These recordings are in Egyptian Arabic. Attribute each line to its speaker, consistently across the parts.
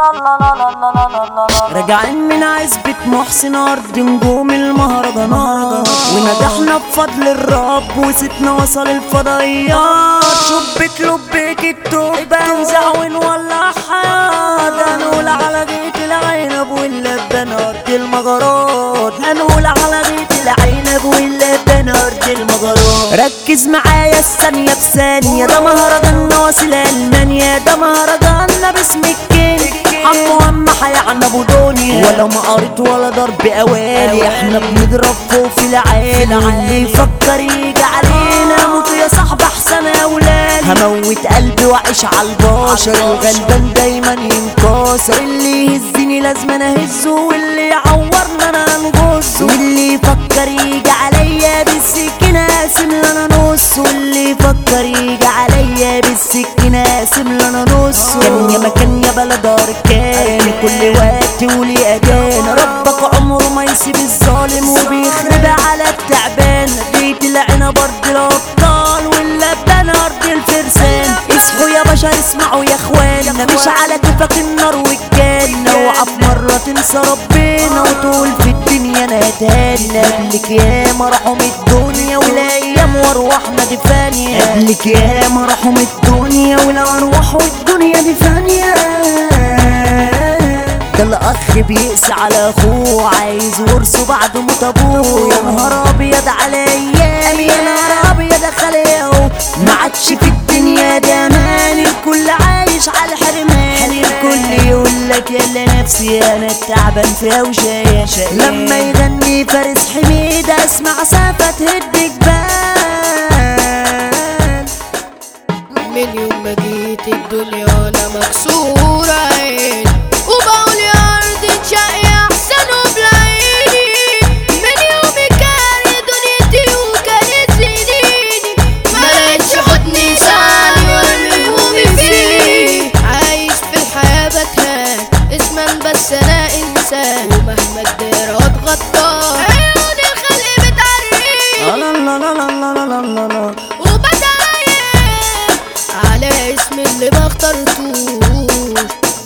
Speaker 1: راجعين من عزبة محسن أرض نجوم المهرجانات ونجحنا بفضل الرب وستنا وصل الفضائيات شبك لبك التوبة نزع ونولع حياة هنقول على جيت العنب واللبان أرض المجرات هنقول على جيت العنب واللبان أرض المجرات ركز معايا الثانية بثانية ده مهرجان واصل ألمانيا ده مهرجاننا باسم الكينج عمو هم حيعنا ابو دنيا ولا ما قريت ولا ضرب اوالي احنا بنضرب فوق في العالي اللي يفكر يجي علينا موت يا صاحبي احسن يا ولاد هموت قلبي واعيش على البشر الغلبان دايما ينكسر اللي يهزني لازم انا اهزه واللي يعورنا انا انغزه واللي يفكر يجي عليا بالسكينه قاسم انا نص واللي يفكر يجي عليا بالسكينه قاسم انا نص كان يا مكان يا بلد اركان كل وقت ولي اذان ربك عمره ما يسيب الظالم وبيخرب على التعبان بيت العنب ارض الابطال واللبان ارض الفرسان اصحوا يا بشر اسمعوا يا اخوانا مش على كيفك النار والجنة اوعى في مرة تنسى ربنا وتقول في الدنيا انا هتهنى قبلك ياما راحوا من الدنيا والايام وارواحنا دي فانية قبلك ياما راحوا من الدنيا والارواح والدنيا دي فانية ده الاخ بيقسى على اخوه عايز ورثه بعد موت ابوه يا نهار ابيض على ايام يا نهار ابيض خليه ما عادش في الدنيا ده امان الكل عايش على الحرمان الكل يقول لك يلا نفسي انا تعبان فيها وشاية شاية لما يغني فارس حميدة اسمع سافة تهد جبال
Speaker 2: من يوم ما جيت الدنيا انا مكسورة عين وبقول يا ارض انشقي احسن وبلاقيني من يومي كان دنيتي وكانت سنيني ما لقيتش حضني سعني ولا همومي فيه عايش في الحياة بتهان اسما بس انا انسان ومهما الدير اتغطى عيوني الخلق بتعريني
Speaker 1: لا لا لا لا لا لا لا لا
Speaker 2: وبدايم على اسم اللي ما اخترتوش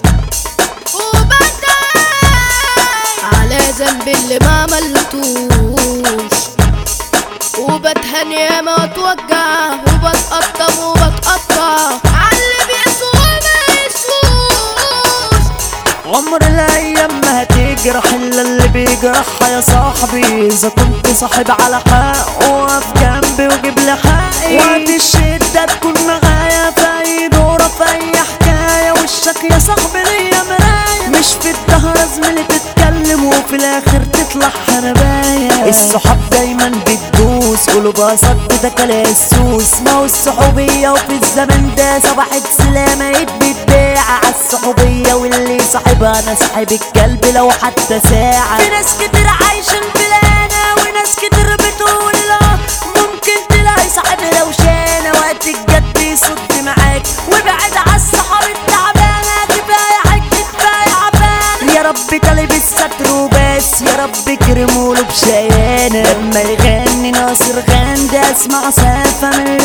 Speaker 2: وبدايم على ذنب اللي ما عملتوش وبتهان ياما واتوجع وبتقطم وبتقطع عاللي بيسوى ما يسوش
Speaker 1: عمر الايام ما هتجرح الا اللي بيجرحها يا صاحبي اذا كنت صاحب على حق وقف جنبي وجيب لي حقي وقت الشده تكون معايا في اي دوره في اي حكايه وشك يا صاحبي ليا مرايه مش في الدهر زميلي تتكلم وفي الاخر تطلع حربايه الصحاب دايما بتدوس قلوبها صدتك السوس ما هو الصحوبيه وفي الزمن ده صباحة سلامة ايد بتبيع عالصحوبية واللي صاحبها انا صاحب الكلب لو حتى ساعة في ناس كتير عايشين بلانا وناس كتير بتقول لا ممكن تلاقي صاحب لو شانة وقت الجد يصد معاك وابعد عالصحاب التعبانة كفاية حاج كفاية عبانة يا رب طالب الستر وبس يا رب كرموله بشيانة لما يغني ناصر غاندي اسمع سافة من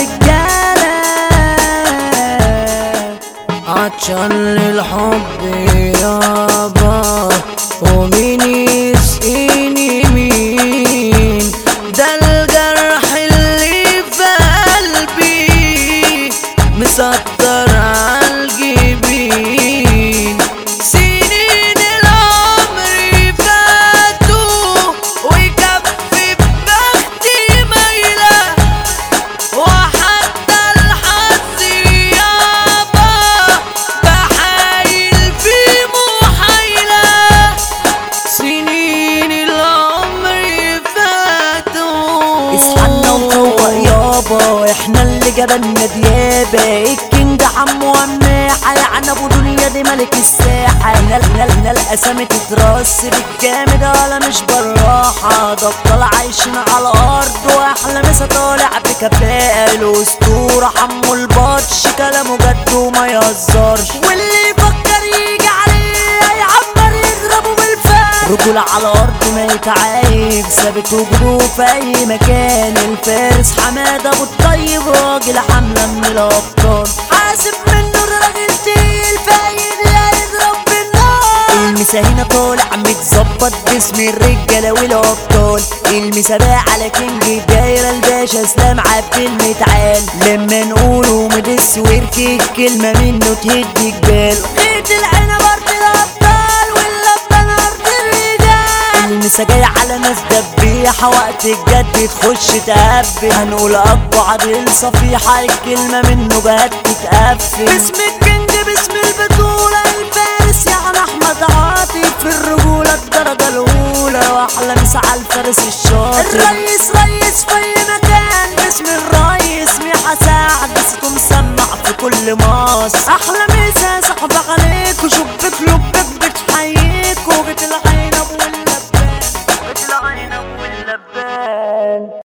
Speaker 1: الرجالة عطشان للحب يابا ومين يسقيني مين ده الجرح اللي في قلبي مسطر عالجبين سنين العمر فاتوا ويكفي ببختي ميلة وحتى الحظ يابا بحايل في محايلة سنين العمر فاتوا اصحنا وفوق يابا احنا اللي جبلنا ديابة الكينج عمو وماحة يعني ابو دنيا دي ملك الساحة هنا هنا هنا الاسامي تترص بالجامد ولا مش بالراحة ده ابطال عايشين على الارض واحلى مسا طالع بكفاءة الاسطورة حمو البطش كلامه جد وما يهزرش واللي يفكر يجي عليه هيعمر يضربه بالفعل رجولة على الأرض ما يتعايب ثابت وجوده في أي مكان الفارس حمادة أبو الطيب راجل حملة من الأبطال حاسب منه الراجل تقيل فايد يضرب بالنار المسا هنا طالع متظبط باسم الرجالة والابطال المسا بقى على كينج الدايرة الباشا اسلام عبد المتعال لما نقوله مدس وركي كلمة منه تهد جبال خيط العنب ارض الابطال واللبن ارض الرجال المسا جاي على ناس دبيحة وقت الجد تخش تهبي هنقول ابو عادل صفيحة الكلمة منه جهات تتقفل باسم الكينج باسم البطولة الفارس يعني احمد عاطف في الرجولة الدرجة الاولى واحلى مسا على الفارس الشاطر الريس ريس في اي مكان باسم الريس ميحة سعد صوته مسمع في كل مصر احلى